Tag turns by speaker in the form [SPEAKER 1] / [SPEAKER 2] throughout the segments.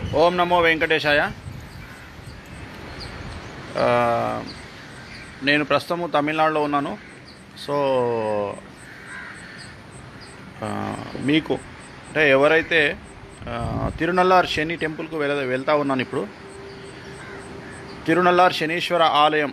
[SPEAKER 1] ఓం నమో వెంకటేశాయ ఆ, నేను ప్రస్తుతము తమిళనాడులో ఉన్నాను సో ఆ, మీకు అంటే ఎవరైతే ఆ, తిరునల్లార్ శని టెంపుల్కు వెళ వెళ్తా ఉన్నాను ఇప్పుడు తిరునల్లార్ శనీశ్వర ఆలయం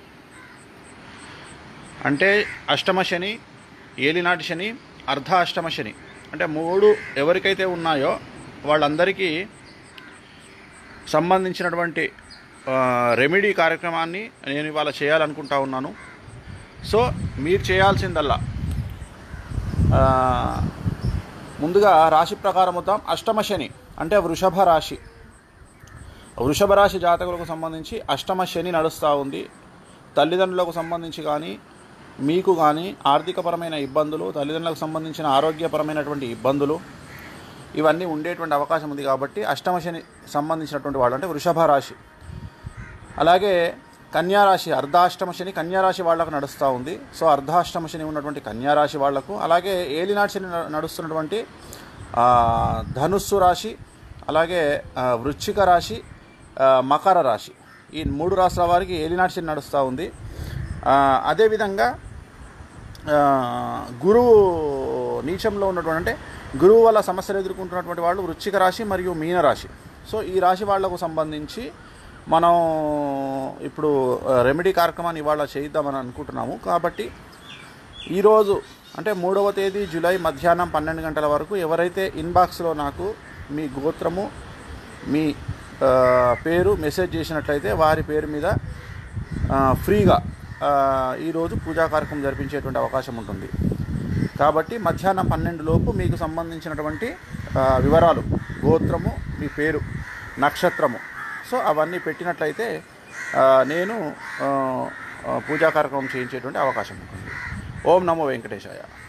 [SPEAKER 1] అంటే అష్టమ శని ఏలినాటి శని అర్ధ అష్టమ శని అంటే మూడు ఎవరికైతే ఉన్నాయో వాళ్ళందరికీ సంబంధించినటువంటి ఆ, రెమెడీ కార్యక్రమాన్ని నేను ఇవాళ చేయాలనుకుంటా ఉన్నాను సో మీరు చేయాల్సిందల్లా ఆ, ముందుగా రాశి ప్రకారం వద్దాం అష్టమ శని అంటే వృషభ రాశి వృషభ రాశి జాతకులకు సంబంధించి అష్టమ శని నడుస్తూ ఉంది తల్లిదండ్రులకు సంబంధించి కానీ మీకు కానీ ఆర్థికపరమైన ఇబ్బందులు తల్లిదండ్రులకు సంబంధించిన ఆరోగ్యపరమైనటువంటి ఇబ్బందులు ఇవన్నీ ఉండేటువంటి అవకాశం ఉంది కాబట్టి అష్టమ శని సంబంధించినటువంటి వాళ్ళు అంటే వృషభ రాశి అలాగే కన్యారాశి అర్ధాష్టమ శని కన్యారాశి వాళ్ళకు నడుస్తూ ఉంది సో అర్ధాష్టమ శని ఉన్నటువంటి కన్యారాశి వాళ్లకు అలాగే ఏలినాటి శని న- నడుస్తున్నటువంటి ఆ, ధనుస్సు రాశి అలాగే ఆ, వృశ్చిక రాశి ఆ, మకర రాశి ఈ మూడు రాష్ట్రాల వారికి ఏలినాటి శని నడుస్తూ ఉంది ఆ, అదేవిధంగా ఆ, గురువు నీచంలో ఉన్నటువంటి అంటే గురువు వల్ల సమస్యలు ఎదుర్కొంటున్నటువంటి వాళ్ళు వృశ్చిక రాశి మరియు మీన రాశి సో ఈ రాశి వాళ్లకు సంబంధించి మనం ఇప్పుడు ఆ, రెమెడీ కార్యక్రమాన్ని ఇవాళ చేయిద్దామని అనుకుంటున్నాము కాబట్టి ఈరోజు అంటే మూడవ తేదీ జూలై మధ్యాహ్నం పన్నెండు గంటల వరకు ఎవరైతే ఇన్బాక్స్లో నాకు మీ గోత్రము మీ ఆ, పేరు మెసేజ్ చేసినట్లయితే వారి పేరు మీద ఆ, ఫ్రీగా ఆ, ఈరోజు పూజా కార్యక్రమం జరిపించేటువంటి అవకాశం ఉంటుంది కాబట్టి మధ్యాహ్నం పన్నెండు లోపు మీకు సంబంధించినటువంటి ఆ, వివరాలు గోత్రము మీ పేరు నక్షత్రము సో అవన్నీ పెట్టినట్లయితే ఆ, నేను ఆ, ఆ, పూజా కార్యక్రమం చేయించేటువంటి అవకాశం ఉంటుంది ఓం నమో వెంకటేశాయ